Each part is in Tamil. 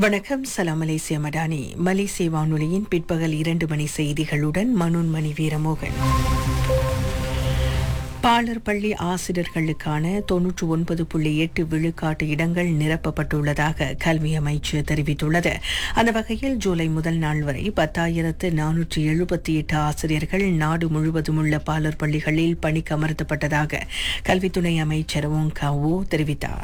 வணக்கம் சலாம் மலேசிய மடானி மலேசிய வானொலியின் பிற்பகல் இரண்டு மணி செய்திகளுடன் மனோன்மணி வீரமோகன் பாலர் பள்ளி ஆசிரியர்களுக்கான தொன்னூற்று ஒன்பது புள்ளி எட்டு விழுக்காட்டு இடங்கள் நிரப்பப்பட்டுள்ளதாக கல்வி அமைச்சு தெரிவித்துள்ளது அந்த வகையில் ஜூலை முதல் நாள் வரை பத்தாயிரத்து நானூற்று எழுபத்தி எட்டு ஆசிரியர்கள் நாடு முழுவதும் உள்ள பாலர் பள்ளிகளில் பணிக்கமர்த்தப்பட்டதாக கல்வித்துறை அமைச்சர் ஓங் காவோ தெரிவித்தார்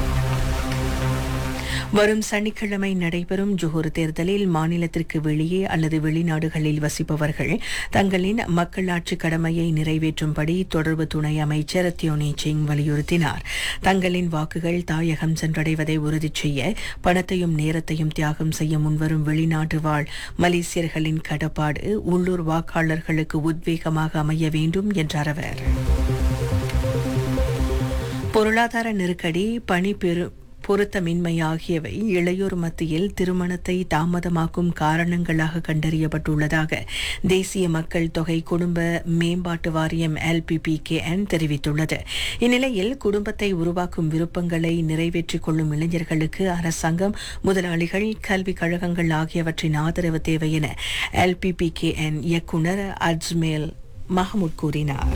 வரும் சனிக்கிழமை நடைபெறும் ஜோஹர் தேர்தலில் மாநிலத்திற்கு வெளியே அல்லது வெளிநாடுகளில் வசிப்பவர்கள் தங்களின் மக்களாட்சி கடமையை நிறைவேற்றும்படி தொடர்பு துணை அமைச்சர் தியோனி சிங் வலியுறுத்தினார் தங்களின் வாக்குகள் தாயகம் சென்றடைவதை உறுதி செய்ய பணத்தையும் நேரத்தையும் தியாகம் செய்ய முன்வரும் வெளிநாட்டு வாழ் மலேசியர்களின் கடப்பாடு உள்ளூர் வாக்காளர்களுக்கு உத்வேகமாக அமைய வேண்டும் என்றார் அவர் பொருளாதார நெருக்கடி பணி பெரு பொருத்தமின்மை ஆகியவை இளையோர் மத்தியில் திருமணத்தை தாமதமாக்கும் காரணங்களாக கண்டறியப்பட்டுள்ளதாக தேசிய மக்கள் தொகை குடும்ப மேம்பாட்டு வாரியம் எல்பிபிகேஎன் தெரிவித்துள்ளது இந்நிலையில் குடும்பத்தை உருவாக்கும் விருப்பங்களை நிறைவேற்றிக் கொள்ளும் இளைஞர்களுக்கு அரசாங்கம் முதலாளிகள் கல்விக் கழகங்கள் ஆகியவற்றின் ஆதரவு தேவை என எல்பிபிகேஎன் இயக்குநர் அஜ்மேல் மஹமூத் கூறினார்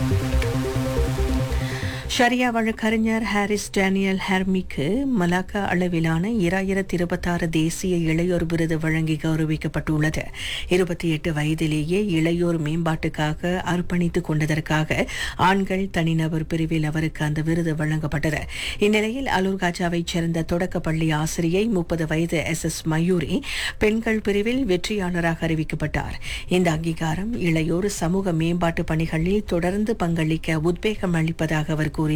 ஷரியா வழக்கறிஞர் ஹாரிஸ் டேனியல் ஹெர்மிக்கு மலாக்கா அளவிலான இராயிரத்தி இருபத்தாறு தேசிய இளையோர் விருது வழங்கி கௌரவிக்கப்பட்டுள்ளது இருபத்தி எட்டு வயதிலேயே இளையோர் மேம்பாட்டுக்காக அர்ப்பணித்துக் கொண்டதற்காக ஆண்கள் தனிநபர் பிரிவில் அவருக்கு அந்த விருது வழங்கப்பட்டது இந்நிலையில் அலூர்காஜாவைச் சேர்ந்த தொடக்கப்பள்ளி ஆசிரியை முப்பது வயது எஸ் எஸ் மயூரி பெண்கள் பிரிவில் வெற்றியாளராக அறிவிக்கப்பட்டார் இந்த அங்கீகாரம் இளையோர் சமூக மேம்பாட்டு பணிகளில் தொடர்ந்து பங்களிக்க உத்வேகம் அளிப்பதாக அவர் கூறினார்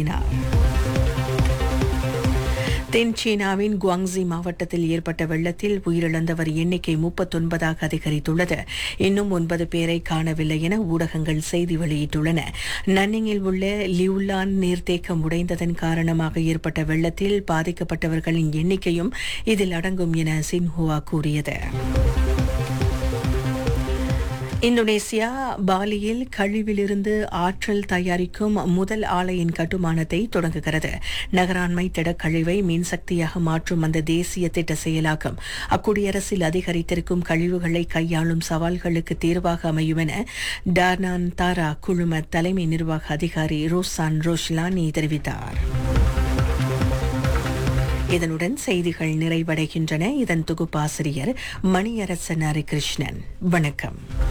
தென் சீனாவின் குவாங்ஸி மாவட்டத்தில் ஏற்பட்ட வெள்ளத்தில் உயிரிழந்தவர் எண்ணிக்கை முப்பத்தொன்பதாக அதிகரித்துள்ளது இன்னும் ஒன்பது பேரை காணவில்லை என ஊடகங்கள் செய்தி வெளியிட்டுள்ளன நன்னிங்கில் உள்ள லியூலான் நீர்த்தேக்கம் உடைந்ததன் காரணமாக ஏற்பட்ட வெள்ளத்தில் பாதிக்கப்பட்டவர்களின் எண்ணிக்கையும் இதில் அடங்கும் என சின்ஹுவா கூறியது இந்தோனேசியா பாலியில் கழிவிலிருந்து ஆற்றல் தயாரிக்கும் முதல் ஆலையின் கட்டுமானத்தை தொடங்குகிறது நகராண்மை திடக்கழிவை மின்சக்தியாக மாற்றும் அந்த தேசிய திட்ட செயலாக்கம் அக்குடியரசில் அதிகரித்திருக்கும் கழிவுகளை கையாளும் சவால்களுக்கு தீர்வாக அமையும் என டார்னான் தாரா குழும தலைமை நிர்வாக அதிகாரி ரோசான் ரோஷ்லானி தெரிவித்தார் இதனுடன் செய்திகள் நிறைவடைகின்றன இதன் தொகுப்பாசிரியர் மணியரசன் ஹரிகிருஷ்ணன் வணக்கம்